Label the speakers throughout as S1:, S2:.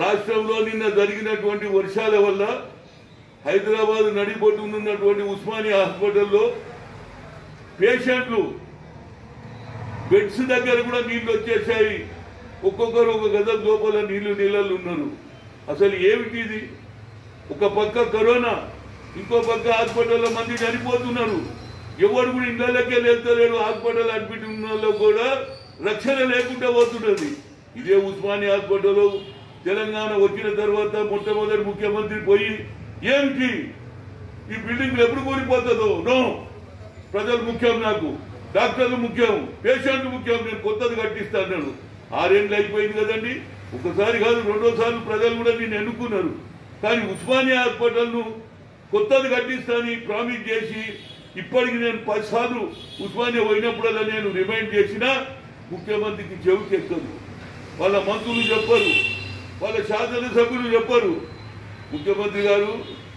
S1: రాష్ట్రంలో నిన్న జరిగినటువంటి వర్షాల వల్ల హైదరాబాద్ నడిబొట్టునున్నటువంటి ఉస్మానియా హాస్పిటల్లో పేషెంట్లు బెడ్స్ దగ్గర కూడా నీళ్లు వచ్చేసాయి ఒక్కొక్కరు ఒక గద లోపల నీళ్లు నీళ్ళలు ఉన్నారు అసలు ఏమిటి ఇది ఒక పక్క కరోనా ఇంకో పక్క హాస్పిటల్లో మంది చనిపోతున్నారు ఎవరు కూడా ఇళ్ళకే వెళ్తలేరు హాస్పిటల్ అడ్మిట్ ఉన్న వాళ్ళు కూడా రక్షణ లేకుండా పోతున్నది ఇదే ఉస్మానియా హాస్పిటల్ తెలంగాణ వచ్చిన తర్వాత మొట్టమొదటి ముఖ్యమంత్రి పోయి ఏమిటి ఈ బిల్డింగ్ ఎప్పుడు కూలిపోతుందో నో ప్రజలు ముఖ్యం నాకు డాక్టర్లు ముఖ్యం పేషెంట్లు ముఖ్యం నేను కొత్తది కట్టిస్తాను ఆరేళ్ళు అయిపోయింది కదండి ఒకసారి కాదు రెండోసార్లు ప్రజలు కూడా నేను ఎన్నుకున్నారు కానీ ఉస్మానియా హాస్పిటల్ను కొత్తది కట్టిస్తానని ప్రామిస్ చేసి ఇప్పటికి నేను పది సార్లు ఉస్మానియా పోయినప్పుడల్లా నేను రిమైండ్ చేసినా ముఖ్యమంత్రికి చెవికి ఎక్కదు వాళ్ళ మంత్రులు చెప్పరు వాళ్ళ శాసనసభ్యులు చెప్పరు ముఖ్యమంత్రి గారు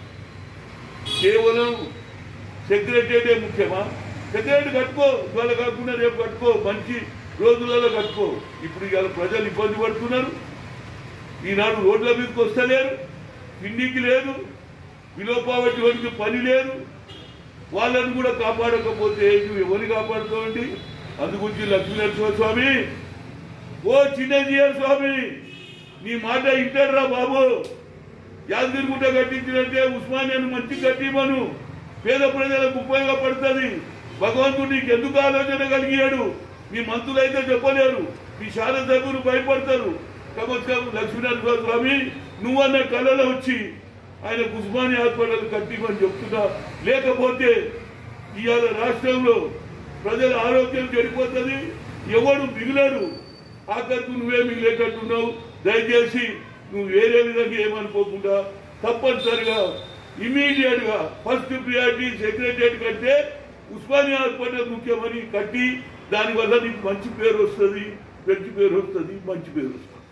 S1: కేవలం సెక్రటేరియే ముఖ్యమా సెక్రటరీ కట్టుకో ఇవాళ కాకుండా రేపు కట్టుకో మంచి రోజులలో కట్టుకో ఇప్పుడు ఇవాళ ప్రజలు ఇబ్బంది పడుతున్నారు ఈనాడు రోడ్ల మీదకి వస్తలేరు తిండికి లేదు విలోపావటి వాడికి పని లేదు వాళ్ళని కూడా కాపాడకపోతే నువ్వు ఎవరిని కాపాడుతావండి అందుగురించి లక్ష్మీనరసింహ స్వామి ఓ చిన్నజీయర్ స్వామి నీ మాట ఇంటారా బాబు యాదగిరిగుట్ట కట్టించినట్టే ఉస్మానియాను మంచి కట్టిమను పేద ప్రజలకు ఉపయోగపడుతుంది భగవంతుడు నీకు ఎందుకు ఆలోచన కలిగాడు మీ మంత్రులైతే చెప్పలేరు మీ శాసనసభ్యులు భయపడతారు కమస్కం లక్ష్మీనరసింహ స్వామి నువ్వన్న కళలో వచ్చి ఆయన ఉస్మానియా హాస్పిటల్ కట్టిమని చెప్తున్నా లేకపోతే ఇవాళ రాష్ట్రంలో ప్రజల ఆరోగ్యం చెడిపోతుంది ఎవడు మిగిలడు ఆఖరికి నువ్వే మిగిలేటట్టున్నావు దయచేసి నువ్వు వేరే విధంగా ఏమనుకోకుండా తప్పనిసరిగా ఇమీడియట్ గా ఫస్ట్ ప్రియారిటీ సెక్రటరియట్ కంటే ఉస్మానియా హాస్పిటల్ ముఖ్యమని కట్టి దానివల్ల నీకు మంచి పేరు వస్తుంది మంచి పేరు వస్తుంది మంచి పేరు వస్తుంది